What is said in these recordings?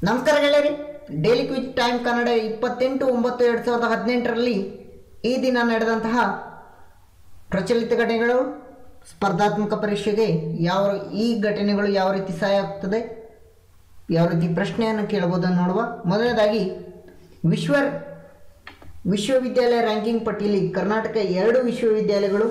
ನಮಸ್ಕಾರ ಗೆಳೆಯರಿ daily quick time Kannada ಇಪ್ಪತ್ತೆಂಟು ಒಂಬತ್ತು ಎರಡು ಸಾವಿರದ ಹದಿನೆಂಟರಲ್ಲಿ ಈ ದಿನ ನಡೆದಂತಹ ಪ್ರಚಲಿತ ಘಟನೆಗಳು ಸ್ಪರ್ಧಾತ್ಮಕ ಪರೀಕ್ಷೆಗೆ ಯಾವ ಈ ಘಟನೆಗಳು ಯಾವ ರೀತಿ ಸಹಾಯ ಆಗ್ತದೆ ಯಾವ ರೀತಿ ಪ್ರಶ್ನೆಯನ್ನು ಕೇಳಬಹುದನ್ನು ನೋಡುವ ಮೊದಲನೇದಾಗಿ ವಿಶ್ವ ವಿಶ್ವವಿದ್ಯಾಲಯ ರ್ಯಾಂಕಿಂಗ್ ಪಟ್ಟಿಯಲ್ಲಿ ಕರ್ನಾಟಕ ಎರಡು ವಿಶ್ವವಿದ್ಯಾಲಯಗಳು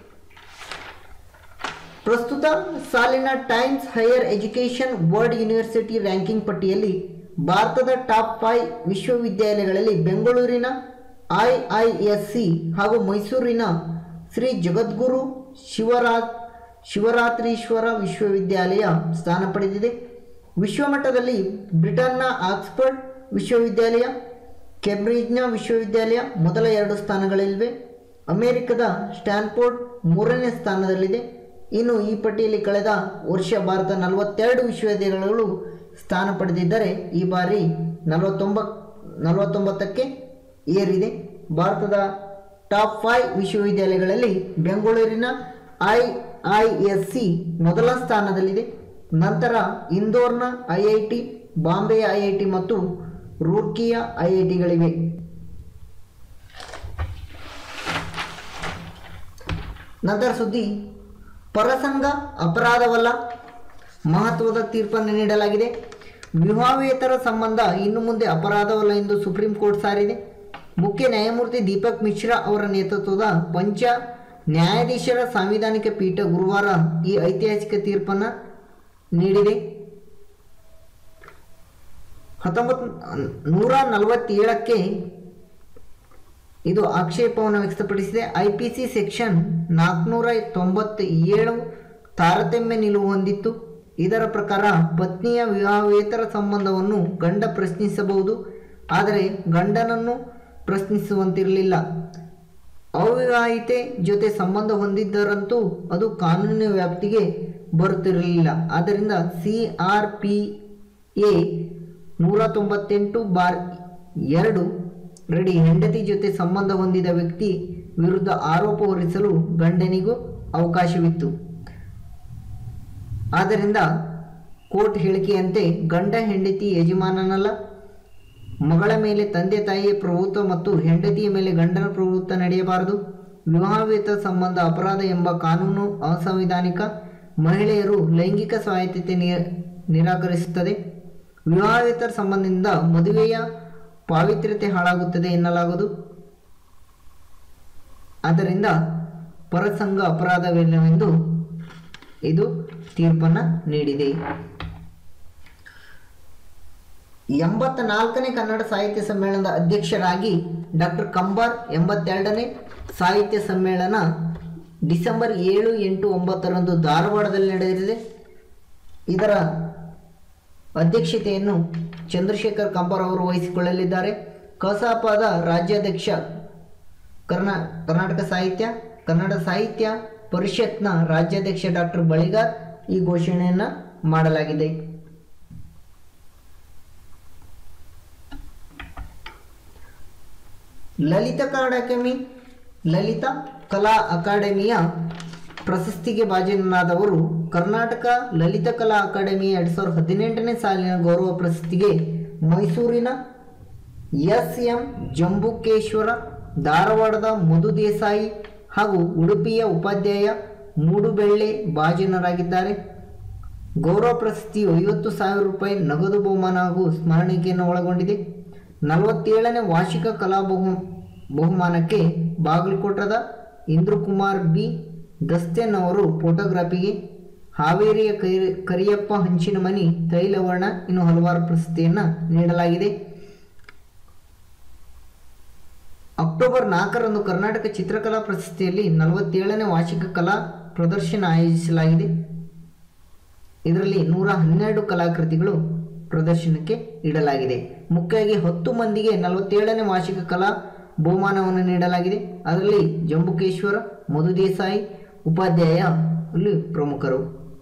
ಪ್ರಸ್ತುತ ಸಾಲಿನ times higher education world university ranking ಪಟ್ಟಿಯಲ್ಲಿ ಭಾರತದ ಟಾಪ್ ಫೈವ್ ವಿಶ್ವವಿದ್ಯಾಲಯಗಳಲ್ಲಿ ಬೆಂಗಳೂರಿನ ಐ ಐ ಎಸ್ ಸಿ ಹಾಗೂ ಮೈಸೂರಿನ ಶ್ರೀ ಜಗದ್ಗುರು ಶಿವರಾತ್ ಶಿವರಾತ್ರೀಶ್ವರ ವಿಶ್ವವಿದ್ಯಾಲಯ ಸ್ಥಾನ ಪಡೆದಿದೆ ವಿಶ್ವಮಟ್ಟದಲ್ಲಿ ಬ್ರಿಟನ್ನ ಆಕ್ಸ್ಫರ್ಡ್ ವಿಶ್ವವಿದ್ಯಾಲಯ ಕೇಂಬ್ರಿಡ್ಜ್ನ ವಿಶ್ವವಿದ್ಯಾಲಯ ಮೊದಲ ಎರಡು ಸ್ಥಾನಗಳಲ್ಲಿವೆ ಅಮೆರಿಕದ ಸ್ಟ್ಯಾನ್ಫೋರ್ಡ್ ಮೂರನೇ ಸ್ಥಾನದಲ್ಲಿದೆ ಇನ್ನು ಈ ಪಟ್ಟಿಯಲ್ಲಿ ಕಳೆದ ವರ್ಷ ಭಾರತ ನಲವತ್ತೆರಡು ವಿಶ್ವವಿದ್ಯಾಲಯಗಳು ಸ್ಥಾನ ಪಡೆದಿದ್ದರೆ ಈ ಬಾರಿ ನಲವತ್ತೊಂಬ ನಲವತ್ತೊಂಬತ್ತಕ್ಕೆ ಏರಿದೆ ಭಾರತದ ಟಾಪ್ ಫೈವ್ ವಿಶ್ವವಿದ್ಯಾಲಯಗಳಲ್ಲಿ ಬೆಂಗಳೂರಿನ ಐ ಐ ಎಸ್ ಸಿ ಮೊದಲ ಸ್ಥಾನದಲ್ಲಿದೆ ನಂತರ ಇಂದೋರ್ನ ಐ ಐ ಟಿ ಬಾಂಬೆಯ ಐ ಐ ಟಿ ಮತ್ತು ರೂರ್ಕಿಯ ಐ ಐ ಟಿಗಳಿವೆ ನಂತರ ಸುದ್ದಿ ಪರಸಂಗ ಅಪರಾಧವಲ್ಲ ಮಹತ್ವದ ತೀರ್ಪನ್ನು ನೀಡಲಾಗಿದೆ ವಿವಾಹೇತರ ಸಂಬಂಧ ಇನ್ನು ಮುಂದೆ ಅಪರಾಧವಲ್ಲ ಎಂದು ಸುಪ್ರೀಂ ಕೋರ್ಟ್ ಸಾರಿದೆ ಮುಖ್ಯ ನ್ಯಾಯಮೂರ್ತಿ ದೀಪಕ್ ಮಿಶ್ರಾ ಅವರ ನೇತೃತ್ವದ ಪಂಚ ನ್ಯಾಯಾಧೀಶರ ಸಾಂವಿಧಾನಿಕ ಪೀಠ ಗುರುವಾರ ಈ ಐತಿಹಾಸಿಕ ತೀರ್ಪನ್ನು ನೀಡಿದೆ ಹತ್ತೊಂಬತ್ತು ನೂರ ನಲವತ್ತೇಳಕ್ಕೆ ಇದು ಆಕ್ಷೇಪವನ್ನು ವ್ಯಕ್ತಪಡಿಸಿದೆ ಐ ಪಿ ಸಿ ಸೆಕ್ಷನ್ ನಾಲ್ಕುನೂರ ತೊಂಬತ್ತ ಏಳು ತಾರತಮ್ಯ ನಿಲುವು ಹೊಂದಿತ್ತು ಇದರ ಪ್ರಕಾರ ಪತ್ನಿಯ ವಿವಾಹೇತರ ಸಂಬಂಧವನ್ನು ಗಂಡ ಪ್ರಶ್ನಿಸಬಹುದು ಆದರೆ ಗಂಡನನ್ನು ಪ್ರಶ್ನಿಸುವಂತಿರಲಿಲ್ಲ ಅವಿವಾಹಿತೆ ಜೊತೆ ಸಂಬಂಧ ಹೊಂದಿದ್ದರಂತೂ ಅದು ಕಾನೂನಿನ ವ್ಯಾಪ್ತಿಗೆ ಬರುತ್ತಿರಲಿಲ್ಲ ಆದ್ದರಿಂದ ಸಿ ಆರ್ ಪಿ ಎ ನೂರ ತೊಂಬತ್ತೆಂಟು ಬಾರ್ ಎರಡು ರೆಡಿ ಹೆಂಡತಿ ಜೊತೆ ಸಂಬಂಧ ಹೊಂದಿದ ವ್ಯಕ್ತಿ ವಿರುದ್ಧ ಆರೋಪ ಹೊರಿಸಲು ಗಂಡನಿಗೂ ಅವಕಾಶವಿತ್ತು ಆದ್ದರಿಂದ ಕೋರ್ಟ್ ಹೇಳಿಕೆಯಂತೆ ಗಂಡ ಹೆಂಡತಿ ಯಜಮಾನನಲ್ಲ ಮಗಳ ಮೇಲೆ ತಂದೆ ತಾಯಿಯ ಪ್ರಭುತ್ವ ಮತ್ತು ಹೆಂಡತಿಯ ಮೇಲೆ ಗಂಡನ ಪ್ರಭುತ್ವ ನಡೆಯಬಾರದು ವಿವಾಹವೇತರ ಸಂಬಂಧ ಅಪರಾಧ ಎಂಬ ಕಾನೂನು ಅಸಂವಿಧಾನಿಕ ಮಹಿಳೆಯರು ಲೈಂಗಿಕ ಸ್ವಾಯತ್ತತೆ ನಿ- ನಿರಾಕರಿಸುತ್ತದೆ ವಿವಾಹೇತರ ಸಂಬಂಧದಿಂದ ಮದುವೆಯ ಪಾವಿತ್ರ್ಯತೆ ಹಾಳಾಗುತ್ತದೆ ಎನ್ನಲಾಗದು ಆದ್ದರಿಂದ ಪರಸಂಗ ಅಪರಾಧವಿಲ್ಲವೆಂದು ಇದು ತೀರ್ಪನ್ನು ನೀಡಿದೆ ಎಂಬತ್ತ ನಾಲ್ಕನೇ ಕನ್ನಡ ಸಾಹಿತ್ಯ ಸಮ್ಮೇಳನದ ಅಧ್ಯಕ್ಷರಾಗಿ ಡಾಕ್ಟರ್ ಕಂಬಾರ್ ಎಂಬತ್ತೆರಡನೇ ಸಾಹಿತ್ಯ ಸಮ್ಮೇಳನ ಡಿಸೆಂಬರ್ ಏಳು ಎಂಟು ಒಂಬತ್ತರಂದು ಧಾರವಾಡದಲ್ಲಿ ನಡೆದಿದೆ ಇದರ ಅಧ್ಯಕ್ಷತೆಯನ್ನು ಚಂದ್ರಶೇಖರ್ ಕಂಬಾರ್ ಅವರು ವಹಿಸಿಕೊಳ್ಳಲಿದ್ದಾರೆ ಕಸಾಪದ ರಾಜ್ಯಾಧ್ಯಕ್ಷ ಕರ್ನಾ ಕರ್ನಾಟಕ ಸಾಹಿತ್ಯ ಕನ್ನಡ ಸಾಹಿತ್ಯ ಪರಿಷತ್ನ ರಾಜ್ಯಾಧ್ಯಕ್ಷ ಡಾಕ್ಟರ್ ಬಳಿಗಾರ್ ಈ ಘೋಷಣೆಯನ್ನು ಮಾಡಲಾಗಿದೆ ಲಲಿತ ಕನ್ನಡ ಅಕಾಡೆಮಿ ಲಲಿತ ಕಲಾ ಅಕಾಡೆಮಿಯ ಪ್ರಶಸ್ತಿಗೆ ಭಾಜನರಾದವರು ಕರ್ನಾಟಕ ಲಲಿತ ಕಲಾ ಅಕಾಡೆಮಿ ಎರಡು ಸಾವಿರದ ಹದಿನೆಂಟನೇ ಸಾಲಿನ ಗೌರವ ಪ್ರಶಸ್ತಿಗೆ ಮೈಸೂರಿನ ಎಸ್ ಎಂ ಜಂಬುಕೇಶ್ವರ ಧಾರವಾಡದ ಮಧು ದೇಸಾಯಿ ಹಾಗೂ ಉಡುಪಿಯ ಉಪಾಧ್ಯಾಯ ಮೂಡುಬೆಳ್ಳೆ ಭಾಜನರಾಗಿದ್ದಾರೆ ಗೌರವ ಪ್ರಶಸ್ತಿಯು ಐವತ್ತು ಸಾವಿರ ರೂಪಾಯಿ ನಗದು ಬಹುಮಾನ ಹಾಗೂ ಸ್ಮರಣಿಕೆಯನ್ನು ಒಳಗೊಂಡಿದೆ ನಲವತ್ತೇಳನೇ ವಾರ್ಷಿಕ ಕಲಾ ಬಹು ಬಹುಮಾನಕ್ಕೆ ಬಾಗಲಕೋಟದ ಇಂದ್ರಕುಮಾರ್ ಬಿ ದಸ್ತೇನ್ ಅವರು ಫೋಟೋಗ್ರಫಿಗೆ ಹಾವೇರಿಯ ಕೈ ಕರಿಯಪ್ಪ ಹಂಚಿನಮನಿ ತೈಲವರ್ಣ ಇನ್ನು ಹಲವಾರು ಪ್ರಶಸ್ತಿಯನ್ನು ನೀಡಲಾಗಿದೆ ಅಕ್ಟೋಬರ್ ನಾಲ್ಕರಂದು ಕರ್ನಾಟಕ ಚಿತ್ರಕಲಾ ಪ್ರಶಸ್ತಿಯಲ್ಲಿ ನಲವತ್ತೇಳನೇ ವಾರ್ಷಿಕ ಕಲಾ ಪ್ರದರ್ಶನ ಆಯೋಜಿಸಲಾಗಿದೆ ಇದರಲ್ಲಿ ನೂರ ಹನ್ನೆರಡು ಕಲಾಕೃತಿಗಳು ಪ್ರದರ್ಶನಕ್ಕೆ ಇಡಲಾಗಿದೆ ಮುಖ್ಯವಾಗಿ ಹತ್ತು ಮಂದಿಗೆ ನಲವತ್ತೇಳನೇ ವಾರ್ಷಿಕ ಕಲಾ ಬಹುಮಾನವನ್ನು ನೀಡಲಾಗಿದೆ ಅದರಲ್ಲಿ ಜಂಬುಕೇಶ್ವರ ಮಧು ದೇಸಾಯಿ ಉಪಾಧ್ಯಾಯ ಇಲ್ಲಿ ಪ್ರಮುಖರು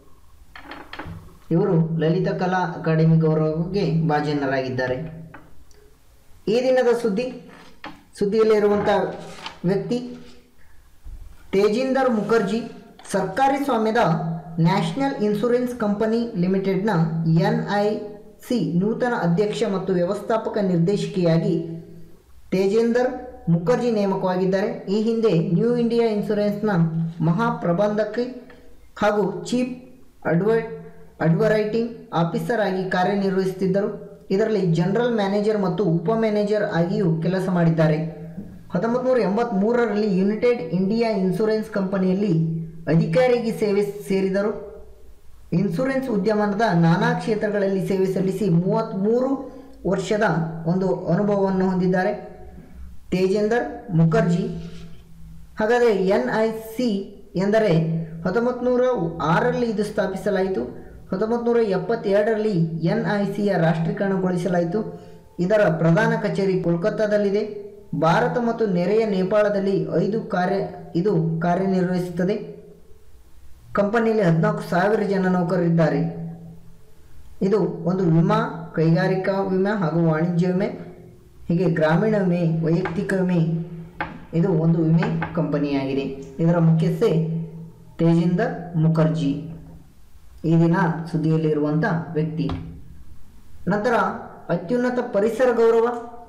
ಇವರು ಲಲಿತ ಕಲಾ ಅಕಾಡೆಮಿ ಗೌರವಕ್ಕೆ ಭಾಜನರಾಗಿದ್ದಾರೆ ಈ ದಿನದ ಸುದ್ದಿ ಸುದ್ದಿಯಲ್ಲಿರುವಂಥ ವ್ಯಕ್ತಿ ತೇಜಿಂದರ್ ಮುಖರ್ಜಿ ಸರ್ಕಾರಿ ಸ್ವಾಮ್ಯದ ನ್ಯಾಷನಲ್ ಇನ್ಶೂರೆನ್ಸ್ ಕಂಪನಿ ಲಿಮಿಟೆಡ್ನ ಎನ್ ಐ ಸಿ ನೂತನ ಅಧ್ಯಕ್ಷ ಮತ್ತು ವ್ಯವಸ್ಥಾಪಕ ನಿರ್ದೇಶಕಿಯಾಗಿ ತೇಜೇಂದರ್ ಮುಖರ್ಜಿ ನೇಮಕವಾಗಿದ್ದಾರೆ ಈ ಹಿಂದೆ ನ್ಯೂ ಇಂಡಿಯಾ ಇನ್ಶೂರೆನ್ಸ್ನ ಮಹಾಪ್ರಬಂಧಕಿ ಹಾಗೂ ಚೀಫ್ ಅಡ್ವ ಅಡ್ವರೈಟಿಂಗ್ ಆಫೀಸರ್ ಆಗಿ ಕಾರ್ಯನಿರ್ವಹಿಸುತ್ತಿದ್ದರು ಇದರಲ್ಲಿ ಜನರಲ್ ಮ್ಯಾನೇಜರ್ ಮತ್ತು ಉಪ ಮ್ಯಾನೇಜರ್ ಆಗಿಯೂ ಕೆಲಸ ಮಾಡಿದ್ದಾರೆ ಹತ್ತೊಂಬತ್ತು ನೂರ ಎಂಬತ್ತ್ಮೂರರಲ್ಲಿ ಯುನೈಟೆಡ್ ಇಂಡಿಯಾ ಇನ್ಶೂರೆನ್ಸ್ ಕಂಪನಿಯಲ್ಲಿ ಅಧಿಕಾರಿಯಾಗಿ ಸೇವೆ ಸೇರಿದರು ಇನ್ಶೂರೆನ್ಸ್ ಉದ್ಯಮದ ನಾನಾ ಕ್ಷೇತ್ರಗಳಲ್ಲಿ ಸೇವೆ ಸಲ್ಲಿಸಿ ಮೂವತ್ತ್ಮೂರು ವರ್ಷದ ಒಂದು ಅನುಭವವನ್ನು ಹೊಂದಿದ್ದಾರೆ ತೇಜೇಂದರ್ ಮುಖರ್ಜಿ ಹಾಗಾದರೆ ಎನ್ ಐ ಸಿ ಎಂದರೆ ಹತ್ತೊಂಬತ್ತು ನೂರ ಆರರಲ್ಲಿ ಇದು ಸ್ಥಾಪಿಸಲಾಯಿತು ಹತ್ತೊಂಬತ್ತು ನೂರ ಎಪ್ಪತ್ತೆರಡರಲ್ಲಿ ಎನ್ ಐ ಸಿಯ ರಾಷ್ಟ್ರೀಕರಣಗೊಳಿಸಲಾಯಿತು ಇದರ ಪ್ರಧಾನ ಕಚೇರಿ ಕೋಲ್ಕತ್ತಾದಲ್ಲಿದೆ ಭಾರತ ಮತ್ತು ನೆರೆಯ ನೇಪಾಳದಲ್ಲಿ ಐದು ಕಾರ್ಯ ಇದು ಕಾರ್ಯನಿರ್ವಹಿಸುತ್ತದೆ ಕಂಪನಿಯಲ್ಲಿ ಹದಿನಾಲ್ಕು ಸಾವಿರ ಜನ ನೌಕರರಿದ್ದಾರೆ ಇದು ಒಂದು ವಿಮಾ ಕೈಗಾರಿಕಾ ವಿಮೆ ಹಾಗೂ ವಾಣಿಜ್ಯ ವಿಮೆ ಹೀಗೆ ಗ್ರಾಮೀಣ ವಿಮೆ ವೈಯಕ್ತಿಕ ವಿಮೆ ಇದು ಒಂದು ವಿಮೆ ಕಂಪನಿಯಾಗಿದೆ ಇದರ ಮುಖ್ಯಸ್ಥೆ ತೇಜಿಂದರ್ ಮುಖರ್ಜಿ ಈ ದಿನ ಸುದ್ದಿಯಲ್ಲಿರುವಂಥ ವ್ಯಕ್ತಿ ನಂತರ ಅತ್ಯುನ್ನತ ಪರಿಸರ ಗೌರವ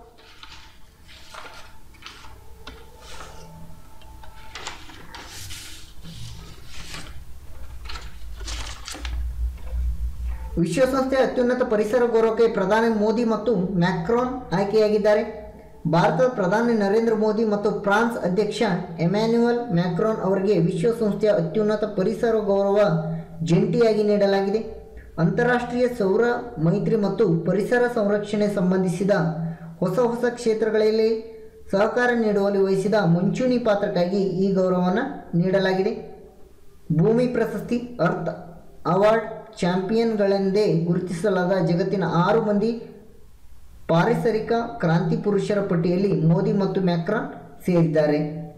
ವಿಶ್ವಸಂಸ್ಥೆಯ ಅತ್ಯುನ್ನತ ಪರಿಸರ ಗೌರವಕ್ಕೆ ಪ್ರಧಾನಿ ಮೋದಿ ಮತ್ತು ಮ್ಯಾಕ್ರಾನ್ ಆಯ್ಕೆಯಾಗಿದ್ದಾರೆ ಭಾರತದ ಪ್ರಧಾನಿ ನರೇಂದ್ರ ಮೋದಿ ಮತ್ತು ಫ್ರಾನ್ಸ್ ಅಧ್ಯಕ್ಷ ಎಮ್ಯಾನ್ಯುಯಲ್ ಮ್ಯಾಕ್ರಾನ್ ಅವರಿಗೆ ವಿಶ್ವಸಂಸ್ಥೆಯ ಅತ್ಯುನ್ನತ ಪರಿಸರ ಗೌರವ ಜಂಟಿಯಾಗಿ ನೀಡಲಾಗಿದೆ ಅಂತಾರಾಷ್ಟ್ರೀಯ ಸೌರ ಮೈತ್ರಿ ಮತ್ತು ಪರಿಸರ ಸಂರಕ್ಷಣೆ ಸಂಬಂಧಿಸಿದ ಹೊಸ ಹೊಸ ಕ್ಷೇತ್ರಗಳಲ್ಲಿ ಸಹಕಾರ ನೀಡುವಲ್ಲಿ ವಹಿಸಿದ ಮುಂಚೂಣಿ ಪಾತ್ರಕ್ಕಾಗಿ ಈ ಗೌರವವನ್ನು ನೀಡಲಾಗಿದೆ ಭೂಮಿ ಪ್ರಶಸ್ತಿ ಅರ್ತ್ ಅವಾರ್ಡ್ ಚಾಂಪಿಯನ್ಗಳೆಂದೇ ಗುರುತಿಸಲಾದ ಜಗತ್ತಿನ ಆರು ಮಂದಿ ಪಾರಿಸರಿಕ ಕ್ರಾಂತಿ ಪುರುಷರ ಪಟ್ಟಿಯಲ್ಲಿ ಮೋದಿ ಮತ್ತು ಮ್ಯಾಕ್ರಾನ್ ಸೇರಿದ್ದಾರೆ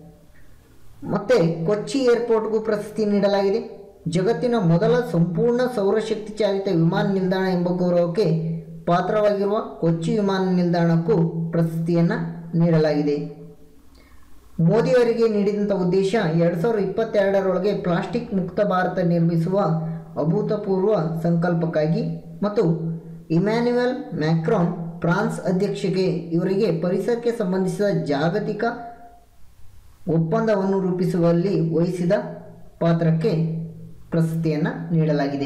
ಮತ್ತೆ ಕೊಚ್ಚಿ ಏರ್ಪೋರ್ಟ್ಗೂ ಪ್ರಶಸ್ತಿ ನೀಡಲಾಗಿದೆ ಜಗತ್ತಿನ ಮೊದಲ ಸಂಪೂರ್ಣ ಸೌರಶಕ್ತಿ ಚಾಲಿತ ವಿಮಾನ ನಿಲ್ದಾಣ ಎಂಬ ಗೌರವಕ್ಕೆ ಪಾತ್ರವಾಗಿರುವ ಕೊಚ್ಚಿ ವಿಮಾನ ನಿಲ್ದಾಣಕ್ಕೂ ಪ್ರಶಸ್ತಿಯನ್ನು ನೀಡಲಾಗಿದೆ ಮೋದಿಯವರಿಗೆ ನೀಡಿದಂಥ ಉದ್ದೇಶ ಎರಡು ಸಾವಿರದ ಇಪ್ಪತ್ತೆರಡರೊಳಗೆ ಪ್ಲಾಸ್ಟಿಕ್ ಮುಕ್ತ ಭಾರತ ನಿರ್ಮಿಸುವ ಅಭೂತಪೂರ್ವ ಸಂಕಲ್ಪಕ್ಕಾಗಿ ಮತ್ತು ಇಮ್ಯಾನ್ಯುಯಲ್ ಮ್ಯಾಕ್ರಾನ್ ಫ್ರಾನ್ಸ್ ಅಧ್ಯಕ್ಷಗೆ ಇವರಿಗೆ ಪರಿಸರಕ್ಕೆ ಸಂಬಂಧಿಸಿದ ಜಾಗತಿಕ ಒಪ್ಪಂದವನ್ನು ರೂಪಿಸುವಲ್ಲಿ ವಹಿಸಿದ ಪಾತ್ರಕ್ಕೆ ಪ್ರಶಸ್ತಿಯನ್ನು ನೀಡಲಾಗಿದೆ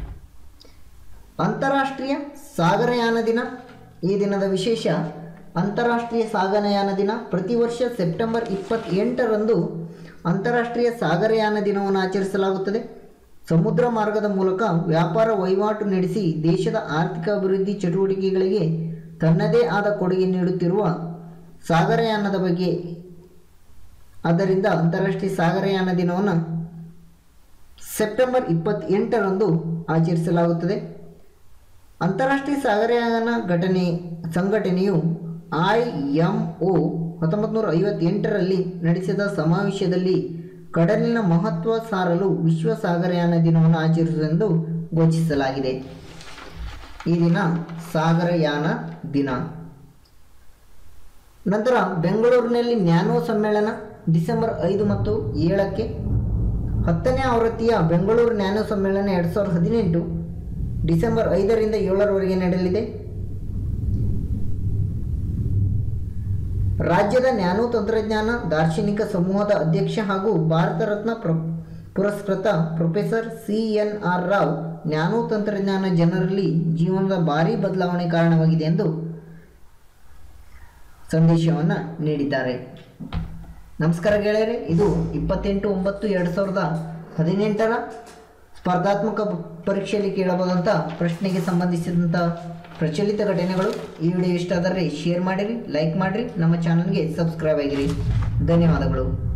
ಅಂತಾರಾಷ್ಟ್ರೀಯ ಸಾಗರಯಾನ ದಿನ ಈ ದಿನದ ವಿಶೇಷ ಅಂತಾರಾಷ್ಟ್ರೀಯ ಸಾಗರಯಾನ ದಿನ ಪ್ರತಿ ವರ್ಷ ಸೆಪ್ಟೆಂಬರ್ ಇಪ್ಪತ್ತೆಂಟರಂದು ಅಂತಾರಾಷ್ಟ್ರೀಯ ಸಾಗರಯಾನ ದಿನವನ್ನು ಆಚರಿಸಲಾಗುತ್ತದೆ ಸಮುದ್ರ ಮಾರ್ಗದ ಮೂಲಕ ವ್ಯಾಪಾರ ವಹಿವಾಟು ನಡೆಸಿ ದೇಶದ ಆರ್ಥಿಕ ಅಭಿವೃದ್ಧಿ ಚಟುವಟಿಕೆಗಳಿಗೆ ತನ್ನದೇ ಆದ ಕೊಡುಗೆ ನೀಡುತ್ತಿರುವ ಸಾಗರಯಾನದ ಬಗ್ಗೆ ಆದ್ದರಿಂದ ಅಂತಾರಾಷ್ಟ್ರೀಯ ಸಾಗರಯಾನ ದಿನವನ್ನು ಸೆಪ್ಟೆಂಬರ್ ಇಪ್ಪತ್ತೆಂಟರಂದು ಆಚರಿಸಲಾಗುತ್ತದೆ ಅಂತಾರಾಷ್ಟ್ರೀಯ ಸಾಗರಯಾನ ಘಟನೆ ಸಂಘಟನೆಯು ಐ ಎಂ ಒ ಹತ್ತೊಂಬತ್ತು ನೂರ ಐವತ್ತೆಂಟರಲ್ಲಿ ನಡೆಸಿದ ಸಮಾವೇಶದಲ್ಲಿ ಕಡಲಿನ ಮಹತ್ವ ಸಾರಲು ವಿಶ್ವ ಸಾಗರಯಾನ ದಿನವನ್ನು ಆಚರಿಸುವುದೆಂದು ಘೋಷಿಸಲಾಗಿದೆ ಈ ದಿನ ಸಾಗರಯಾನ ದಿನ ನಂತರ ಬೆಂಗಳೂರಿನಲ್ಲಿ ನ್ಯಾನೋ ಸಮ್ಮೇಳನ ಡಿಸೆಂಬರ್ ಐದು ಮತ್ತು ಏಳಕ್ಕೆ ಹತ್ತನೇ ಆವೃತ್ತಿಯ ಬೆಂಗಳೂರು ನ್ಯಾನೋ ಸಮ್ಮೇಳನ ಎರಡು ಸಾವಿರದ ಹದಿನೆಂಟು ಡಿಸೆಂಬರ್ ಐದರಿಂದ ಏಳರವರೆಗೆ ನಡೆಯಲಿದೆ ರಾಜ್ಯದ ನ್ಯಾನೋ ತಂತ್ರಜ್ಞಾನ ದಾರ್ಶನಿಕ ಸಮೂಹದ ಅಧ್ಯಕ್ಷ ಹಾಗೂ ಭಾರತ ರತ್ನ ಪ್ರ ಪುರಸ್ಕೃತ professor C N R Rao nano ತಂತ್ರಜ್ಞಾನ ಜನರಲ್ಲಿ ಜೀವನದ ಭಾರೀ ಬದಲಾವಣೆ ಕಾರಣವಾಗಿದೆ ಎಂದು ಸಂದೇಶವನ್ನು ನೀಡಿದ್ದಾರೆ ನಮಸ್ಕಾರ ಗೆಳೆಯರೆ ಇದು ಇಪ್ಪತ್ತೆಂಟು ಒಂಬತ್ತು ಎರಡು ಸಾವಿರದ ಹದಿನೆಂಟರ ಸ್ಪರ್ಧಾತ್ಮಕ ಪರೀಕ್ಷೆಯಲ್ಲಿ ಕೇಳಬಹುದಂಥ ಪ್ರಶ್ನೆಗೆ ಸಂಬಂಧಿಸಿದಂಥ ಪ್ರಚಲಿತ ಘಟನೆಗಳು ಈ ವಿಡಿಯೋ ಇಷ್ಟ ಆದರೆ ಶೇರ್ ಮಾಡಿರಿ ಲೈಕ್ ಮಾಡಿರಿ ನಮ್ಮ ಚಾನಲ್ಗೆ ಸಬ್ಸ್ಕ್ರೈಬ್ ಆಗಿರಿ ಧನ್ಯವಾದಗಳು